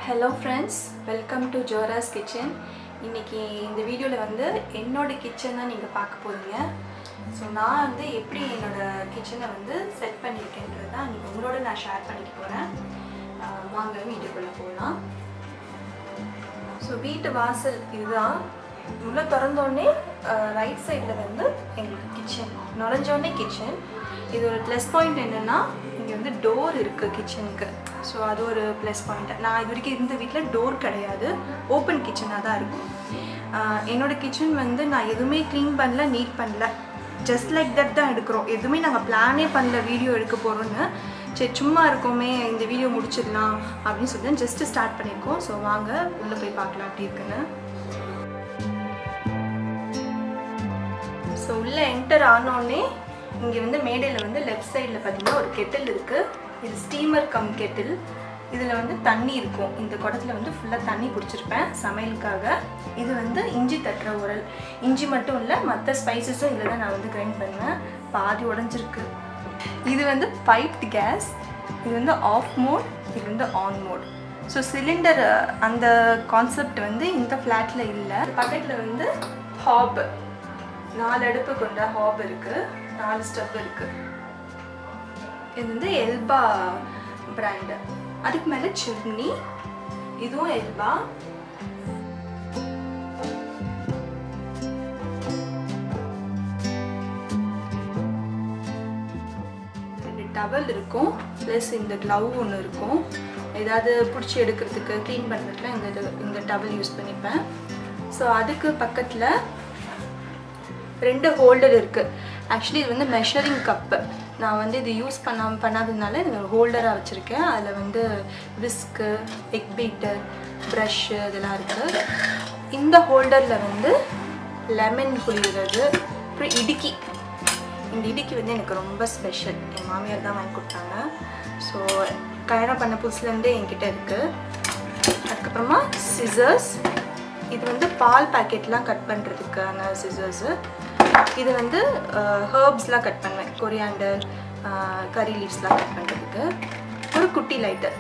Hello friends welcome to ஜோராஸ் kitchen இன்னைக்கு இந்த வீடியோவில் வந்து என்னோட கிச்சன் தான் நீங்கள் பார்க்க போகிறீங்க ஸோ நான் வந்து எப்படி என்னோட கிச்சனை வந்து செட் பண்ணியிருக்கேன்றது தான் இன்னைக்கு உங்களோட நான் ஷேர் பண்ணிக்க போகிறேன் வாங்க வீடியோக்குள்ளே போகலாம் ஸோ வீட்டு வாசல் இதுதான் உள்ளே திறந்தோடனே ரைட் சைடில் வந்து எங்களுக்கு கிச்சன் நுழைஞ்சோடனே கிச்சன் இது ஒரு ப்ளஸ் பாயிண்ட் என்னென்னா இங்கே வந்து டோர் இருக்குது கிச்சனுக்கு ஸோ அது ஒரு ப்ளஸ் பாயிண்ட் நான் இது வரைக்கும் இருந்த வீட்டில் டோர் கிடையாது ஓப்பன் கிச்சனாக தான் இருக்கும் ஆஹ் என்னோட கிச்சன் வந்து நான் எதுவுமே க்ளீன் பண்ணல நீட் பண்ணல ஜஸ்ட் லைக் தட் தான் எடுக்கிறோம் எதுவுமே நாங்கள் பிளானே பண்ணல வீடியோ எடுக்க போகிறோன்னு சரி சும்மா இருக்கோமே இந்த வீடியோ முடிச்சிடலாம் அப்படின்னு சொல்லி ஜஸ்ட்டு ஸ்டார்ட் பண்ணியிருக்கோம் ஸோ வாங்க உள்ளே போய் பார்க்கலாம் அப்படி இருக்குன்னு ஸோ உள்ளே என்டர் ஆனோடனே இங்கே வந்து மேடையில் வந்து லெஃப்ட் சைடில் பார்த்தீங்கன்னா ஒரு கெட்டில் இருக்குது இது ஸ்டீமர் கம் கெட்டில் இதில் வந்து தண்ணி இருக்கும் இந்த குடத்துல வந்து ஃபுல்லாக தண்ணி குடிச்சிருப்பேன் சமையலுக்காக இது வந்து இஞ்சி தட்டுற உரல் இஞ்சி மட்டும் இல்லை மற்ற ஸ்பைசஸும் இதில் தான் நான் வந்து கிரைண்ட் பண்ணுவேன் பாதி உடஞ்சிருக்கு இது வந்து பைப்டு கேஸ் இது வந்து ஆஃப் மோட் இது வந்து ஆன் மோட் ஸோ சிலிண்டர் அந்த கான்செப்ட் வந்து இந்த ஃப்ளாட்டில் இல்லை பக்கத்தில் வந்து ஹாப் நாலு அடுப்பு கொண்ட ஹாப் இருக்குது நாலு ஸ்டவ் இருக்குது இது வந்து எல்பா பிராண்டு அதுக்கு மேலே சிம்னி இதுவும் எல்பா ரெண்டு டவல் இருக்கும் ப்ளஸ் இந்த க்ளவ் ஒன்று இருக்கும் ஏதாவது பிடிச்சி எடுக்கிறதுக்கு க்ளீன் பண்ணுறதுக்குலாம் இந்த இது- இந்த டவல் யூஸ் பண்ணிப்பேன் ஸோ அதுக்கு பக்கத்தில் ரெண்டு ஹோல்டர் இருக்குது ஆக்சுவலி இது வந்து மெஷரிங் கப்பு நான் வந்து இது யூஸ் பண்ணாம பண்ணாததுனால இது ஹோல்டராக வச்சுருக்கேன் அதில் வந்து விஸ்க்கு எக் பீட்டர் ப்ரஷ்ஷு இதெல்லாம் இருக்குது இந்த ஹோல்டரில் வந்து லெமன் புளிகிறது அப்புறம் இடுக்கி இந்த இடுக்கி வந்து எனக்கு ரொம்ப ஸ்பெஷல் என் மாமியார் தான் வாங்கி கொடுத்தாங்க ஸோ கல்யாணம் பண்ண புதுசுலேருந்தே என்கிட்ட இருக்குது அதுக்கப்புறமா சிசர்ஸ் இது வந்து பால் பாக்கெட்லாம் கட் பண்ணுறதுக்கான சிசர்ஸு இது வந்து ஹர்ப்ஸ்லாம் கட் பண்ணுவேன் கொரியாண்டர் கறி லீவ்ஸ்லாம் கட் பண்ணுறதுக்கு ஒரு குட்டி லைட்டர்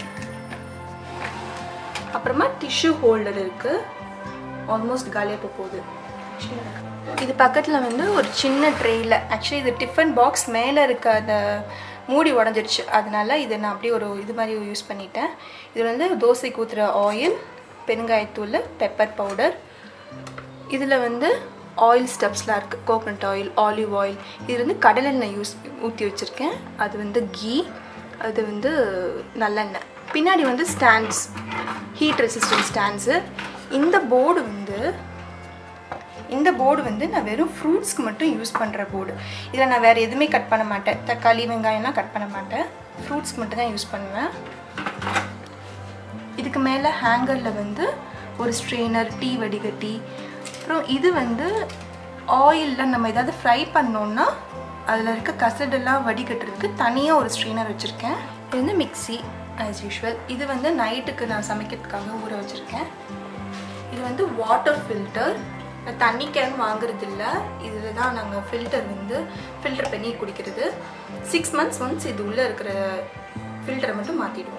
அப்புறமா டிஷ்யூ ஹோல்டர் இருக்குது ஆல்மோஸ்ட் காலியாக போக போகுது இது பக்கத்தில் வந்து ஒரு சின்ன ட்ரெயில் ஆக்சுவலி இது டிஃபன் பாக்ஸ் மேலே இருக்க அந்த மூடி உடஞ்சிருச்சு அதனால இதை நான் அப்படியே ஒரு இது மாதிரி யூஸ் பண்ணிட்டேன் இது வந்து தோசைக்கு ஊற்றுற ஆயில் பெருங்காயத்தூள் பெப்பர் பவுடர் இதில் வந்து ஆயில் ஸ்டப்ஸ்லாம் இருக்குது கோகனட் ஆயில் ஆலிவ் ஆயில் இது வந்து கடலெண்ணெய் யூஸ் ஊற்றி வச்சுருக்கேன் அது வந்து கீ அது வந்து நல்லெண்ணெய் பின்னாடி வந்து ஸ்டாண்ட்ஸ் ஹீட் ரெசிஸ்டன்ட் ஸ்டாண்ட்ஸு இந்த போர்டு வந்து இந்த போர்டு வந்து நான் வெறும் ஃப்ரூட்ஸ்க்கு மட்டும் யூஸ் பண்ணுற போர்டு இதில் நான் வேறு எதுவுமே கட் பண்ண மாட்டேன் தக்காளி வெங்காயம்லாம் கட் பண்ண மாட்டேன் ஃப்ரூட்ஸ்க்கு மட்டும் தான் யூஸ் பண்ணுவேன் இதுக்கு மேலே ஹேங்கரில் வந்து ஒரு ஸ்ட்ரெயினர் டீ வடிகட்டி அப்புறம் இது வந்து ஆயிலில் நம்ம ஏதாவது ஃப்ரை பண்ணோன்னா அதில் இருக்க கசடெல்லாம் வடிகட்டுறதுக்கு தனியாக ஒரு ஸ்ட்ரெயினர் வச்சுருக்கேன் இது வந்து மிக்ஸி ஆஸ் யூஷுவல் இது வந்து நைட்டுக்கு நான் சமைக்கிறதுக்காக ஊற வச்சுருக்கேன் இது வந்து வாட்டர் ஃபில்டர் தண்ணி கேன் வாங்குறது இல்லை இதில் தான் நாங்கள் ஃபில்டர் வந்து ஃபில்டர் பண்ணி குடிக்கிறது சிக்ஸ் மந்த்ஸ் ஒன்ஸ் இது உள்ளே இருக்கிற ஃபில்டரை மட்டும் மாற்றிடுவோம்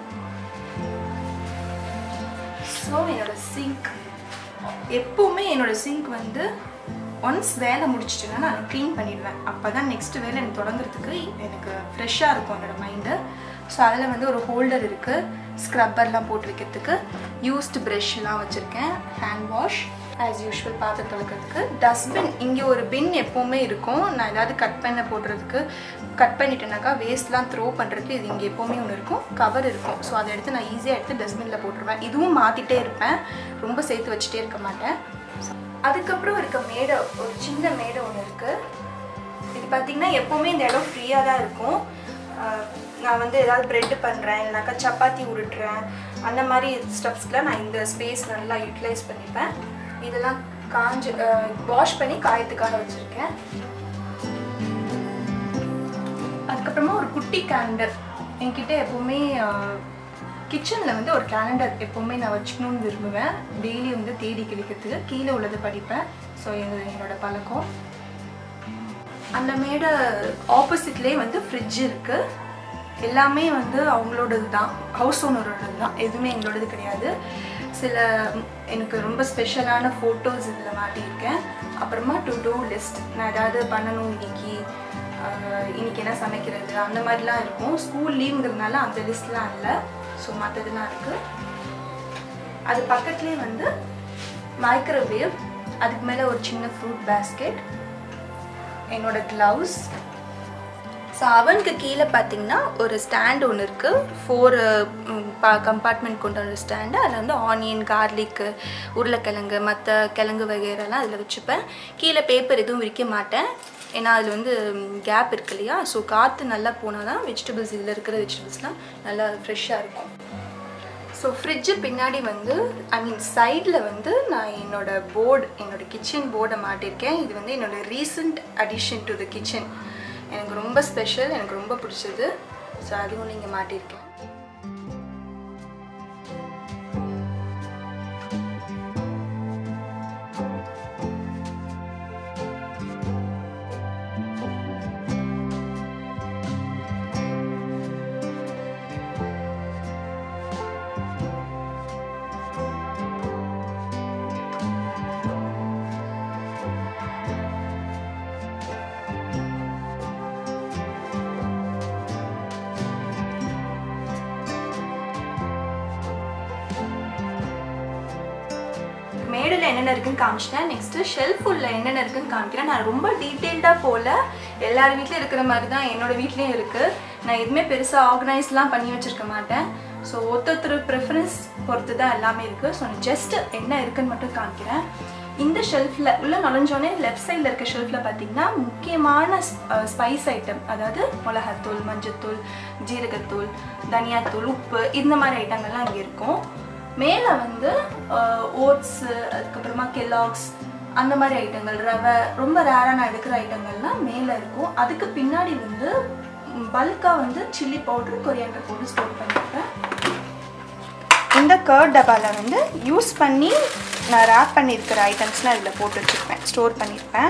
ஸோ என்னோட சிங்க் எப்போவுமே என்னோட சிங்க் வந்து ஒன்ஸ் வேலை முடிச்சிட்டுன்னா நான் க்ளீன் பண்ணிடுவேன் அப்போ தான் நெக்ஸ்ட் வேலை எனக்கு தொடங்குறதுக்கு எனக்கு ஃப்ரெஷ்ஷாக இருக்கும் என்னோட மைண்டு ஸோ அதில் வந்து ஒரு ஹோல்டர் இருக்குது ஸ்க்ரப்பர்லாம் போட்டு வைக்கிறதுக்கு யூஸ்டு ப்ரெஷ்லாம் வச்சுருக்கேன் ஹேண்ட் வாஷ் ஆஸ் யூஷுவல் பாத்திரம் துளக்கிறதுக்கு டஸ்ட்பின் இங்கே ஒரு பின் எப்போவுமே இருக்கும் நான் ஏதாவது கட் பண்ண போடுறதுக்கு கட் பண்ணிட்டேனாக்கா வேஸ்ட்லாம் த்ரோ பண்ணுறதுக்கு இது இங்கே எப்போவுமே ஒன்று இருக்கும் கவர் இருக்கும் ஸோ அதை எடுத்து நான் ஈஸியாக எடுத்து டஸ்ட்பினில் போட்டுருவேன் இதுவும் மாற்றிட்டே இருப்பேன் ரொம்ப சேர்த்து வச்சுட்டே இருக்க மாட்டேன் அதுக்கப்புறம் இருக்க மேடை ஒரு சின்ன மேடை ஒன்று இருக்குது இது பார்த்தீங்கன்னா எப்போவுமே இந்த இடம் ஃப்ரீயாக தான் இருக்கும் ஆஹ் நான் வந்து ஏதாவது ப்ரெட்டு பண்ணுறேன் இல்லைனாக்கா சப்பாத்தி உருட்டுறேன் அந்த மாதிரி ஸ்டப்ஸ்க்குலாம் நான் இந்த ஸ்பேஸ் நல்லா யூட்டிலைஸ் பண்ணிப்பேன் இதெல்லாம் காஞ்சு வாஷ் பண்ணி காயத்துக்காக வச்சுருக்கேன் அதுக்கப்புறமா ஒரு குட்டி கேலண்டர் என்கிட்ட எப்போவுமே கிச்சனில் வந்து ஒரு கேலண்டர் எப்போவுமே நான் வச்சுக்கணும்னு விரும்புவேன் டெய்லி வந்து தேடி கிழிக்கிறதுக்கு கீழே உள்ளதை படிப்பேன் ஸோ இது என்னோட பழக்கம் அந்த மேடை ஆப்போசிட்லேயே வந்து ஃப்ரிட்ஜ் இருக்குது எல்லாமே வந்து அவங்களோடது தான் ஹவுஸ் ஓனரோடது தான் எதுவுமே எங்களோடது கிடையாது சில ம், எனக்கு ரொம்ப ஸ்பெஷலான ஃபோட்டோஸ் இதில் மாட்டியிருக்கேன் அப்புறமா டு டூ லிஸ்ட் நான் ஏதாவது பண்ணணும் இன்னைக்கு ஆஹ், இன்னைக்கு என்ன சமைக்கிறது அந்த மாதிரிலாம் இருக்கும் ஸ்கூல் லீவுங்கிறதுனால அந்த லிஸ்ட்லாம் இல்லை ஸோ மற்றதுலாம் இருக்குது அது பக்கத்துலேயே வந்து மைக்ரோவேவ் அதுக்கு மேலே ஒரு சின்ன ஃப்ரூட் பேஸ்கெட் என்னோட க்ளவுஸ் ஸோ அவனுக்கு கீழே பார்த்தீங்கன்னா ஒரு ஸ்டாண்ட் ஒன்று இருக்குது ஃபோர் கம்பார்ட்மெண்ட் கொண்ட ஒரு ஸ்டாண்டு அதில் வந்து ஆனியன் கார்லிக்கு உருளைக்கிழங்கு மற்ற கிழங்கு வகைரெல்லாம் அதில் வச்சுப்பேன் கீழே பேப்பர் எதுவும் விரிக்க மாட்டேன் ஏன்னா அதில் வந்து கேப் இருக்கு இல்லையா ஸோ காற்று நல்லா போனால் தான் வெஜிடபிள்ஸ் இதில் இருக்கிற வெஜிடபிள்ஸ்லாம் நல்லா ஃப்ரெஷ்ஷாக இருக்கும் ஸோ ஃப்ரிட்ஜு பின்னாடி வந்து ஐ மீன் சைடில் வந்து நான் என்னோட போர்டு என்னோட கிச்சன் போர்டை மாட்டியிருக்கேன் இது வந்து என்னோட recent addition to the kitchen எனக்கு ரொம்ப ஸ்பெஷல் எனக்கு ரொம்ப பிடிச்சது ஸோ அதுவும் நீங்கள் மாட்டியிருக்கேன் மேடில் என்னென்ன இருக்குன்னு காமிச்சிட்டேன் நெக்ஸ்ட்டு ஷெல்ஃப் உள்ள என்னென்ன இருக்குன்னு காமிக்கிறேன் நான் ரொம்ப டீட்டெயில்டாக போல எல்லார் வீட்லையும் இருக்கிற மாதிரி தான் என்னோட வீட்லேயும் இருக்குது நான் எதுவுமே பெருசாக ஆர்கனைஸ்லாம் பண்ணி வச்சுருக்க மாட்டேன் ஸோ ஒருத்தொருத்தர் ப்ரிஃபரன்ஸ் பொறுத்து தான் எல்லாமே இருக்குது ஸோ ஜஸ்ட் என்ன இருக்குன்னு மட்டும் காமிக்கிறேன் இந்த ஷெல்ஃபில் உள்ள நுழைஞ்சோடனே லெஃப்ட் சைடில் இருக்க ஷெல்ஃபில் பார்த்தீங்கன்னா முக்கியமான ஸ்பைஸ் ஐட்டம் அதாவது மிளகாத்தூள் மஞ்சத்தூள் ஜீரகத்தூள் தனியாத்தூள் உப்பு இந்த மாதிரி ஐட்டங்கள்லாம் இங்கே இருக்கும் மேலே வந்து ஓட்ஸு அதுக்கப்புறமா கெலாக்ஸ் அந்த மாதிரி ஐட்டங்கள் ரவை ரொம்ப ரேராக நான் எடுக்கிற ஐட்டங்கள்லாம் மேலே இருக்கும் அதுக்கு பின்னாடி வந்து பல்காக வந்து chilli powder coriander powder store பண்ணியிருப்பேன் இந்த கர்ட் டப்பாவில் வந்து யூஸ் பண்ணி நான் ரேப் பண்ணியிருக்கிற ஐட்டம்ஸ்லாம் இதில் போட்டு வச்சுருப்பேன் ஸ்டோர் பண்ணியிருப்பேன்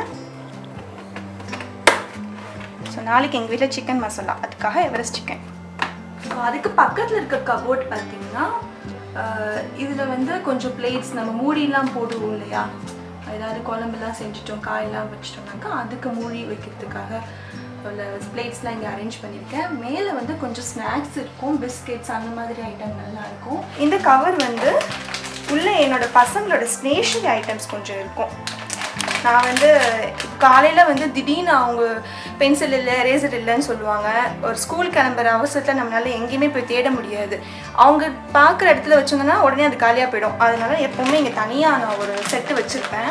ஸோ நாளைக்கு எங்கள் வீட்டில் சிக்கன் மசாலா அதுக்காக எவரெஸ்ட் சிக்கன் ஸோ அதுக்கு பக்கத்தில் இருக்க கபோர்ட் பார்த்தீங்கன்னா இதில் வந்து கொஞ்சம் பிளேட்ஸ் நம்ம மூடிலாம் போடுவோம் இல்லையா ஏதாவது குழம்புலாம் செஞ்சுட்டோம் காயெல்லாம் வச்சிட்டோம்னாக்கா அதுக்கு மூடி வைக்கிறதுக்காக உள்ள பிளேட்ஸ்லாம் இங்கே அரேஞ்ச் பண்ணியிருக்கேன் மேலே வந்து கொஞ்சம் ஸ்நாக்ஸ் இருக்கும் பிஸ்கெட்ஸ் அந்த மாதிரி ஐட்டங்கள்லாம் இருக்கும் இந்த கவர் வந்து உள்ளே என்னோட பசங்களோட ஸ்டேஷனரி ஐட்டம்ஸ் கொஞ்சம் இருக்கும் நான் வந்து காலையில் வந்து திடீர்னு அவங்க பென்சில் இல்லை ரேசர் இல்லைன்னு சொல்லுவாங்க ஒரு ஸ்கூல் கிளம்புற அவசரத்தில் நம்மளால எங்கேயுமே போய் தேட முடியாது அவங்க பார்க்குற இடத்துல வச்சிருந்தோன்னா உடனே அது காலியாக போயிடும் அதனால எப்போவுமே இங்கே தனியாக நான் ஒரு செட்டு வச்சுருப்பேன்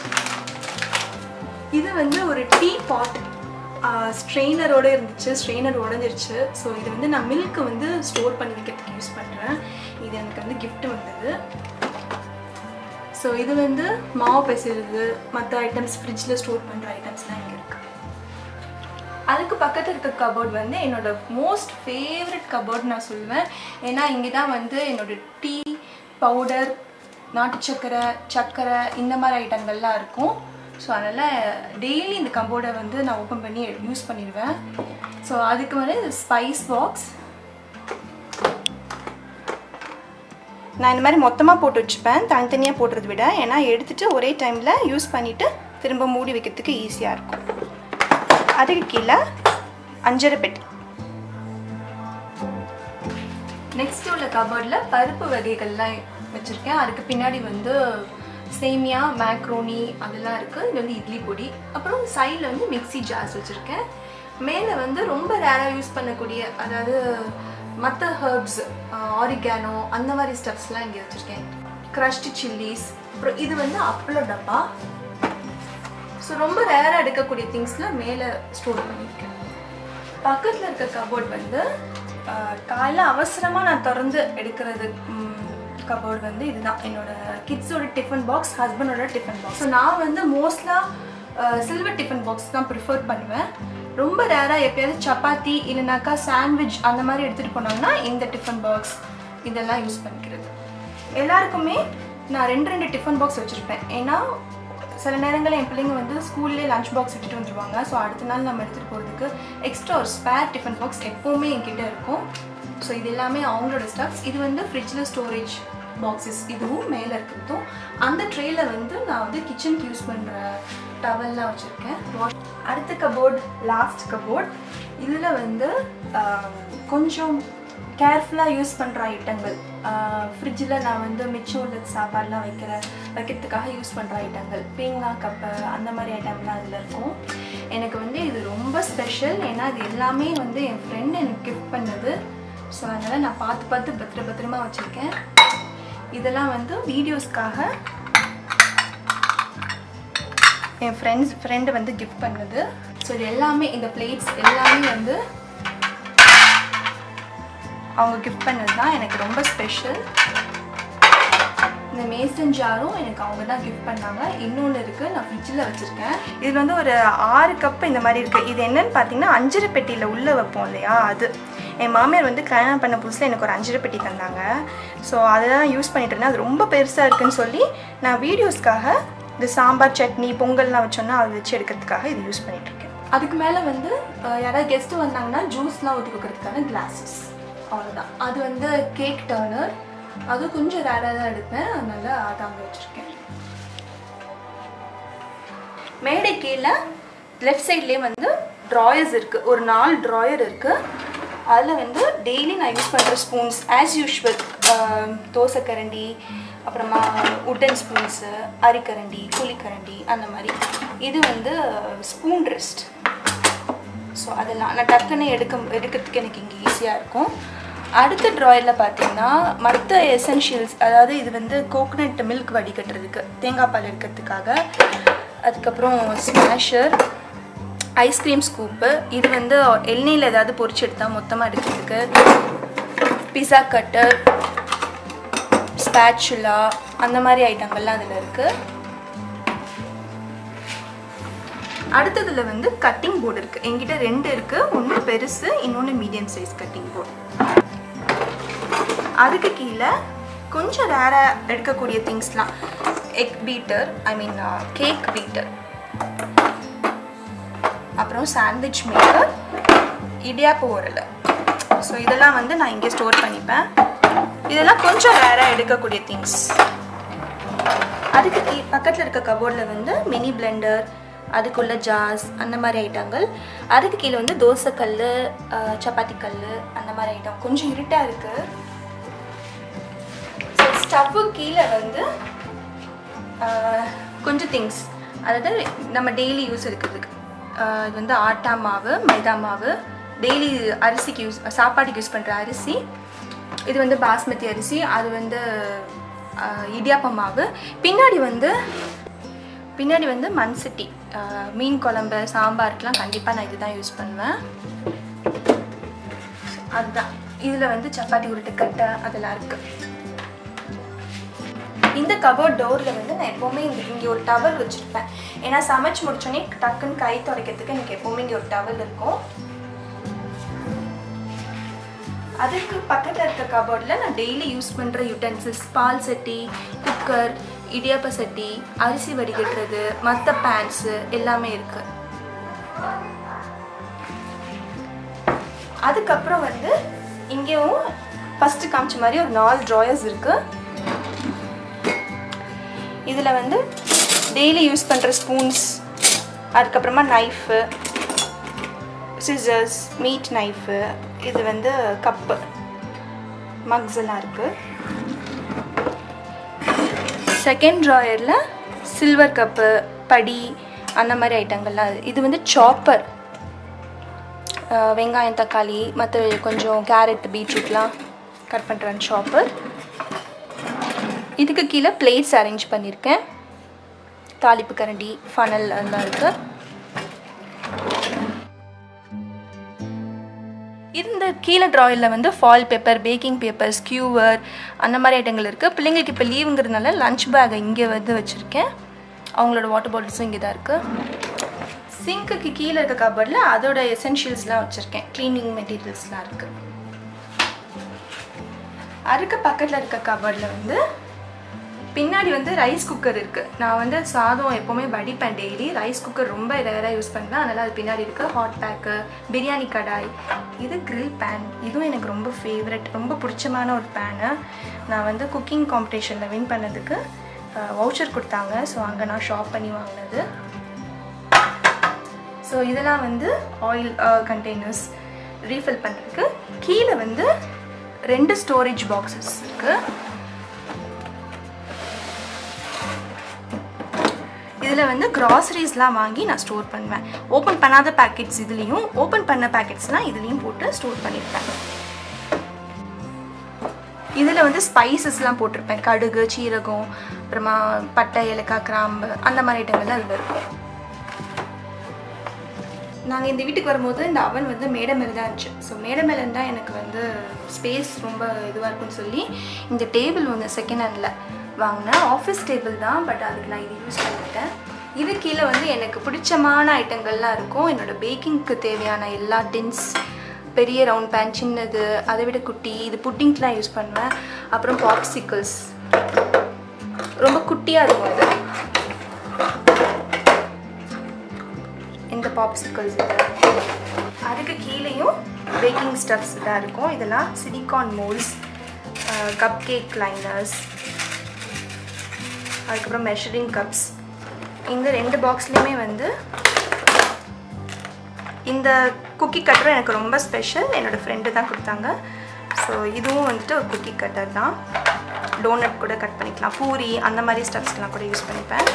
இது வந்து ஒரு டீ பாட் ஸ்ட்ரெயினரோட இருந்துச்சு ஸ்ட்ரெயினர் உடஞ்சிருச்சு ஸோ இது வந்து நான் மில்க் வந்து ஸ்டோர் பண்ணி வைக்கிறதுக்கு யூஸ் பண்ணுறேன் இது எனக்கு வந்து gift வந்தது ஸோ இது வந்து மாவு பிசைறது மற்ற ஐட்டம்ஸ் ஃப்ரிட்ஜில் ஸ்டோர் பண்ணுற ஐட்டம்ஸ்லாம் இங்கே இருக்குது அதுக்கு பக்கத்தில் இருக்க கபோர்ட் வந்து என்னோட மோஸ்ட் ஃபேவரட் கபோர்ட் நான் சொல்லுவேன் ஏன்னா இங்கே தான் வந்து என்னோட டீ பவுடர் நாட்டு சக்கரை சக்கரை இந்த மாதிரி ஐட்டங்கள்லாம் இருக்கும் ஸோ அதனால் டெய்லி இந்த கபோர்டை வந்து நான் ஓப்பன் பண்ணி யூஸ் பண்ணிடுவேன் ஸோ அதுக்கு வந்து ஸ்பைஸ் பாக்ஸ் நான் இந்த மாதிரி மொத்தமாக போட்டு வச்சுப்பேன் தனித்தனியாக போடுறத விட ஏன்னா எடுத்துகிட்டு ஒரே டைமில் யூஸ் பண்ணிவிட்டு திரும்ப மூடி வைக்கிறதுக்கு ஈஸியாக இருக்கும் அதுக்கு கீழே அஞ்சரை பெட்டி நெக்ஸ்ட் உள்ள கபோர்டில் பருப்பு வகைகள்லாம் வச்சுருக்கேன் அதுக்கு பின்னாடி வந்து சேமியா மேக்ரோனி அதெல்லாம் இருக்குது இது வந்து இட்லி பொடி அப்புறம் சைடில் வந்து மிக்ஸி ஜார்ஸ் வச்சுருக்கேன் மேலே வந்து ரொம்ப ரேராக யூஸ் பண்ணக்கூடிய அதாவது மற்ற ஹர்ப்ஸ் ஆரிகானோ அந்த மாதிரி ஸ்டப்ஸ்லாம் இங்கே வச்சுருக்கேன் க்ரஷ்டு சில்லிஸ் அப்புறம் இது வந்து அப்பள டப்பா ஸோ ரொம்ப ரேராக எடுக்கக்கூடிய திங்ஸ்லாம் மேலே ஸ்டோர் பண்ணியிருக்கேன் பக்கத்தில் இருக்க கபோர்ட் வந்து காலைல அவசரமாக நான் திறந்து எடுக்கிறது கபோர்டு வந்து இதுதான் என்னோட கிட்ஸோட டிஃபன் பாக்ஸ் ஹஸ்பண்டோட டிஃபன் பாக்ஸ் ஸோ நான் வந்து மோஸ்ட்லாக சில்வர் டிஃபன் பாக்ஸ் தான் ப்ரிஃபர் பண்ணுவேன் ரொம்ப ரேராக எப்பயாவது சப்பாத்தி இல்லைனாக்கா சாண்ட்விச் அந்த மாதிரி எடுத்துகிட்டு போனாங்கன்னா இந்த டிஃபன் பாக்ஸ் இதெல்லாம் யூஸ் பண்ணிக்கிறது எல்லாருக்குமே நான் ரெண்டு ரெண்டு டிஃபன் பாக்ஸ் வச்சுருப்பேன் ஏன்னா சில நேரங்களில் என் பிள்ளைங்க வந்து ஸ்கூல்லேயே லஞ்ச் பாக்ஸ் எடுத்துகிட்டு வந்துருவாங்க ஸோ அடுத்த நாள் நம்ம எடுத்துகிட்டு போகிறதுக்கு எக்ஸ்ட்ரா ஒரு ஸ்பேர் டிஃபன் பாக்ஸ் எப்போவுமே என்கிட்ட இருக்கும் ஸோ இது எல்லாமே அவங்களோட ஸ்டஃப்ஸ் இது வந்து ஃப்ரிட்ஜில் ஸ்டோரேஜ் பாக்ஸஸ் இதுவும் மேலே இருக்கிறதும் அந்த ட்ரேயில் வந்து நான் வந்து கிச்சனுக்கு யூஸ் பண்ணுற டவல்லாம் வச்சுருக்கேன் அடுத்த கபோர்ட் லாஸ்ட் கபோர்ட் இதில் வந்து ஆஹ், கொஞ்சம் கேர்ஃபுல்லாக யூஸ் பண்ணுற ஐட்டங்கள் ஃப்ரிட்ஜில் நான் வந்து மிச்சம் உள்ள சாப்பாடுலாம் வைக்கிற வைக்கிறதுக்காக யூஸ் பண்ணுற ஐட்டங்கள் பீங்காய் கப்பு அந்த மாதிரி ஐட்டம்லாம் அதில் இருக்கும் எனக்கு வந்து இது ரொம்ப ஸ்பெஷல் ஏன்னா இது எல்லாமே வந்து என் ஃப்ரெண்ட் எனக்கு கிஃப்ட் பண்ணது ஸோ அதனால் நான் பார்த்து பார்த்து பத்திர பத்திரமா வச்சுருக்கேன் இதெல்லாம் வந்து வீடியோஸ்க்காக என் ஃப்ரெண்ட்ஸ் ஃப்ரெண்டு வந்து கிஃப்ட் பண்ணது ஸோ இது எல்லாமே இந்த பிளேட்ஸ் எல்லாமே வந்து அவங்க கிஃப்ட் பண்ணது தான் எனக்கு ரொம்ப ஸ்பெஷல் இந்த மேசன் ஜாரும் எனக்கு அவங்க தான் கிஃப்ட் பண்ணாங்க இன்னொன்று இருக்குது நான் ஃப்ரிட்ஜில் வச்சுருக்கேன் இதில் வந்து ஒரு ஆறு கப்பு இந்த மாதிரி இருக்குது இது என்னன்னு பார்த்தீங்கன்னா அஞ்சரை பெட்டியில் உள்ளே வைப்போம் இல்லையா அது என் மாமியார் வந்து கல்யாணம் பண்ண புதுசில் எனக்கு ஒரு அஞ்சரை பெட்டி தந்தாங்க ஸோ அதை தான் யூஸ் பண்ணிட்டு இருந்தேன் அது ரொம்ப பெருசாக இருக்குன்னு சொல்லி நான் வீடியோஸ்க்காக இந்த சாம்பார் சட்னி பொங்கல்லாம் வச்சோன்னா அதை வச்சு எடுக்கிறதுக்காக இது யூஸ் பண்ணிட்டு இருக்கேன் அதுக்கு மேலே வந்து அஹ், யாராவது கெஸ்ட்டு வந்தாங்கன்னா ஜூஸ்லாம் ஊற்றி கொடுக்கறதுக்கான கிளாஸஸ் அவ்வளோதான் அது வந்து கேக் டர்னர் அது கொஞ்சம் ரேராக தான் எடுப்பேன் அதனால அதை அங்கே வச்சுருக்கேன் மேடை கீழே லெஃப்ட் சைட்லேயே வந்து ட்ராயர்ஸ் இருக்குது ஒரு நாலு ட்ராயர் இருக்குது அதில் வந்து டெய்லி நான் யூஸ் பண்ணுற ஸ்பூன்ஸ் ஆஸ் யூஷுவல் தோசைக்கரண்டி அப்புறமா உட்டன் ஸ்பூன்ஸு அரிக்கரண்டி குழிக்கரண்டி அந்த மாதிரி இது வந்து ஸ்பூன் ரெஸ்ட் ஸோ அதெல்லாம் நான் டக்குன்னு எடுக்க எடுக்கிறதுக்கு எனக்கு இங்கே ஈஸியாக இருக்கும் அடுத்த ட்ராயரில் பார்த்தீங்கன்னா மற்ற எசென்ஷியல்ஸ் அதாவது இது வந்து கோகனட் மில்க் வடிகட்டுறதுக்கு தேங்காய் பால் எடுக்கிறதுக்காக அதுக்கப்புறம் ஸ்மாஷர் ஐஸ்கிரீம் ஸ்கூப்பு இது வந்து எண்ணெயில் ஏதாவது பொரிச்சு எடுத்தால் மொத்தமாக எடுக்கிறதுக்கு பிஸா கட்டர் ஸ்பேச்சுலா அந்த மாதிரி ஐட்டங்கள்லாம் அதில் இருக்குது அடுத்ததுல வந்து கட்டிங் போர்டு இருக்கு என்கிட்ட ரெண்டு இருக்கு ஒன்று பெருசு இன்னொன்று மீடியம் சைஸ் கட்டிங் போர்டு அதுக்கு கீழே கொஞ்சம் ரேராக எடுக்கக்கூடிய திங்ஸ்லாம் egg beater I mean cake beater அப்புறம் சாண்ட்விச் மேக்கர் இடியாப்பு உரல் ஸோ இதெல்லாம் வந்து நான் இங்கே ஸ்டோர் பண்ணிப்பேன் இதெல்லாம் கொஞ்சம் ரேராக எடுக்கக்கூடிய திங்ஸ் அதுக்கு கீ பக்கத்தில் இருக்க கபோர்டில் வந்து மினி பிளெண்டர் அதுக்குள்ள ஜார்ஸ் அந்த மாதிரி ஐட்டங்கள் அதுக்கு கீழே வந்து தோசைக்கல் சப்பாத்தி கல் அந்த மாதிரி ஐட்டம் கொஞ்சம் இருட்டாக இருக்குது ஸோ ஸ்டவ்வு கீழே வந்து ஆஹ், கொஞ்சம் திங்ஸ் அதாவது நம்ம டெய்லி யூஸ் இருக்கிறதுக்கு ஆஹ், இது வந்து ஆட்டா மாவு மைதா மாவு டெய்லி அரிசிக்கு யூஸ் சாப்பாட்டுக்கு யூஸ் பண்ணுற அரிசி இது வந்து பாஸ்மதி அரிசி அது வந்து ஆஹ், இடியாப்ப மாவு பின்னாடி வந்து பின்னாடி வந்து மண் சட்டி ஆஹ், மீன் குழம்பு சாம்பாருக்கெலாம் கண்டிப்பாக நான் இதுதான் யூஸ் பண்ணுவேன் அதுதான் இதில் வந்து சப்பாத்தி உருட்டுக்கட்டை அதெல்லாம் இருக்குது இந்த கபோர்ட் டோரில் வந்து நான் எப்போவுமே இங்கே இங்கே ஒரு டவல் வச்சுருப்பேன் ஏன்னா சமைச்சு முடிச்சோடனே டக்குன்னு கை துடைக்கிறதுக்கு எனக்கு எப்போவுமே இங்கே ஒரு டவல் இருக்கும் அதுக்கு பக்கத்தில் இருக்க கபோர்டில் நான் டெய்லி யூஸ் பண்ணுற யூட்டன்சில்ஸ் பால் சட்டி குக்கர் இடியாப்ப சட்டி அரிசி வடிகட்டுறது மற்ற பேன்ஸு எல்லாமே இருக்குது அதுக்கப்புறம் வந்து இங்கேயும் ஃபஸ்ட்டு காமிச்ச மாதிரி ஒரு நாலு ட்ராயர்ஸ் இருக்குது இதில் வந்து டெய்லி யூஸ் பண்ணுற ஸ்பூன்ஸ் அதுக்கப்புறமா நைஃபு சிசர்ஸ் மீட் நைஃபு இது வந்து கப்பு மக்ஸ் எல்லாம் இருக்குது செகண்ட் ட்ராயரில் சில்வர் கப்பு படி அந்த மாதிரி ஐட்டங்கள்லாம் இது. இது வந்து சாப்பர் வெங்காயம் தக்காளி மற்ற கொஞ்சம் கேரட் பீட்ரூட்லாம் கட் பண்ணுற சாப்பர் இதுக்கு கீழே பிளேட்ஸ் அரேஞ்ச் பண்ணியிருக்கேன் தாளிப்பு கரண்டி ஃபனல் அதெல்லாம் இருக்குது இந்த கீழே ட்ராயரில் வந்து foil paper baking paper skewer அந்த மாதிரி ஐட்டங்கள் இருக்குது பிள்ளைங்களுக்கு இப்போ லீவுங்கிறதுனால லஞ்ச் பேக்கை இங்கே வந்து வச்சுருக்கேன் அவங்களோட வாட்டர் பாட்டில்ஸும் இங்கே தான் இருக்குது சிங்க்குக்கு கீழே இருக்க கபர்டில் அதோட எசென்ஷியல்ஸ்லாம் வச்சுருக்கேன் க்ளீனிங் மெட்டீரியல்ஸ்லாம் இருக்குது அதுக்கு பக்கத்தில் இருக்க கபர்டில் வந்து பின்னாடி வந்து ரைஸ் குக்கர் இருக்குது நான் வந்து சாதம் எப்போவுமே வடிப்பேன் டெய்லி ரைஸ் குக்கர் ரொம்ப ரேராக யூஸ் பண்ணுவேன் அதனால் அது பின்னாடி இருக்குது ஹாட் பேக்கு பிரியாணி கடாய் இது grill பேன் இதுவும் எனக்கு ரொம்ப ஃபேவரட் ரொம்ப பிடிச்சமான ஒரு பேனு நான் வந்து குக்கிங் காம்படிஷனில் வின் பண்ணதுக்கு வவுச்சர் கொடுத்தாங்க ஸோ அங்கே நான் ஷாப் பண்ணி வாங்கினது ஸோ இதெல்லாம் வந்து ஆயில் கண்டெய்னர்ஸ் ரீஃபில் பண்ணுறதுக்கு கீழே வந்து ரெண்டு ஸ்டோரேஜ் பாக்ஸஸ் இருக்குது இதில் வந்து க்ராசரிஸ்லாம் வாங்கி நான் ஸ்டோர் பண்ணுவேன் ஓப்பன் பண்ணாத பேக்கெட்ஸ் இதுலேயும் ஓப்பன் பண்ண பேக்கெட்ஸ்லாம் இதுலேயும் போட்டு ஸ்டோர் பண்ணியிருப்பேன் இதில் வந்து ஸ்பைசஸ்லாம் போட்டிருப்பேன் கடுகு சீரகம் அப்புறமா பட்டை ஏலக்காய் கிராம்பு அந்த மாதிரி ஐட்டங்கள்லாம் அதில் இருக்கும் நாங்கள் இந்த வீட்டுக்கு வரும்போது இந்த அவன் வந்து மேடை மேலே தான் இருந்துச்சு ஸோ மேடை மேலே இருந்தால் எனக்கு வந்து ஸ்பேஸ் ரொம்ப இதுவாக இருக்கும்னு சொல்லி இந்த டேபிள் ஒன்று செகண்ட் ஹேண்டில் வாங்கினேன் ஆஃபீஸ் டேபிள் தான் பட் அதுக்கு நான் இது யூஸ் பண்ணிட்டேன் இது கீழே வந்து எனக்கு பிடிச்சமான ஐட்டங்கள்லாம் இருக்கும் என்னோட பேக்கிங்க்கு தேவையான எல்லா டின்ஸ் பெரிய ரவுண்ட் பேன் சின்னது அதை விட குட்டி இது புட்டிங்க்கெலாம் யூஸ் பண்ணுவேன் அப்புறம் பாப்சிக்கிள்ஸ் ரொம்ப குட்டியாக இருக்கும் இது இந்த பாப்சிக்கல்ஸ் இது அதுக்கு கீழேயும் பேக்கிங் ஸ்டப்ஸ் தான் இருக்கும் இதெல்லாம் silicone moulds cupcake liners அதுக்கப்புறம் மெஷரிங் கப்ஸ் இந்த ரெண்டு பாக்ஸ்லேயுமே வந்து இந்த குக்கி கட்டரும் எனக்கு ரொம்ப ஸ்பெஷல் என்னோடய ஃப்ரெண்டு தான் கொடுத்தாங்க ஸோ இதுவும் வந்துட்டு ஒரு குக்கி கட்டர் தான் டோனட் கூட கட் பண்ணிக்கலாம் பூரி அந்த மாதிரி ஸ்டப்ஸ்லாம் கூட யூஸ் பண்ணிப்பேன்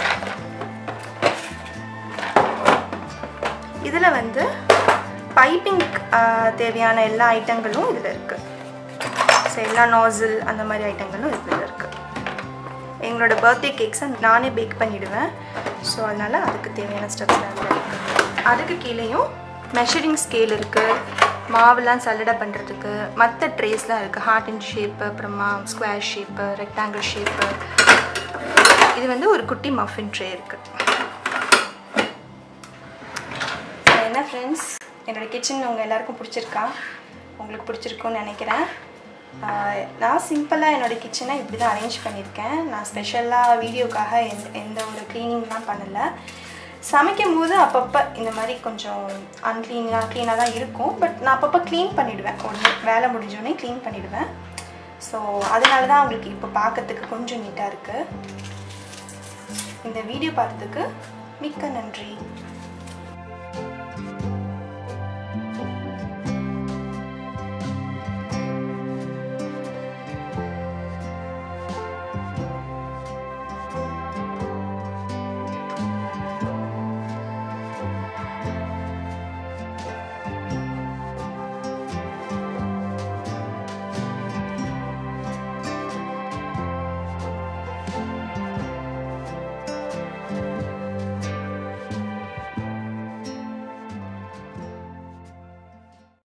இதில் வந்து பைப்பிங் தேவையான எல்லா ஐட்டங்களும் இதில் இருக்குது ஸோ எல்லா நாசில் அந்த மாதிரி ஐட்டங்களும் இதில் இருக்குது எங்களோட பர்த்டே கேக்ஸை நானே பேக் பண்ணிவிடுவேன் ஸோ அதனால் அதுக்கு தேவையான ஸ்டெப்ஸ் அதில் இருக்குது அதுக்கு கீழேயும் மெஷரிங் ஸ்கேல் இருக்குது மாவுலாம் சல்லடை பண்ணுறதுக்கு மற்ற ட்ரேஸ்லாம் இருக்குது ஹார்ட் அண்ட் ஷேப்பு அப்புறமா ஸ்கொயர் ஷேப்பு ரெக்டாங்கிள் ஷேப்பு இது வந்து ஒரு குட்டி மஃபின் ட்ரே இருக்குது என்ன ஃப்ரெண்ட்ஸ் என்னோடய கிச்சன் உங்கள் எல்லாருக்கும் பிடிச்சிருக்கா உங்களுக்கு பிடிச்சிருக்குன்னு நினைக்கிறேன் ஆஹ் நான் சிம்பிளாக என்னோடய கிச்சனை இப்படி தான் அரேஞ்ச் பண்ணியிருக்கேன் நான் ஸ்பெஷலாக வீடியோக்காக எந்த எந்த ஒரு க்ளீனிங்லாம் பண்ணலை சமைக்கும் போது அப்பப்போ இந்த மாதிரி கொஞ்சம் அன்க்ளீனாக க்ளீனாக தான் இருக்கும் பட் நான் அப்பப்போ க்ளீன் பண்ணிவிடுவேன் ஒன்று வேலை முடிஞ்சோடனே க்ளீன் பண்ணிவிடுவேன் ஸோ அதனால தான் உங்களுக்கு இப்போ பார்க்கறதுக்கு கொஞ்சம் நீட்டாக இருக்குது இந்த வீடியோ பார்த்ததுக்கு மிக்க நன்றி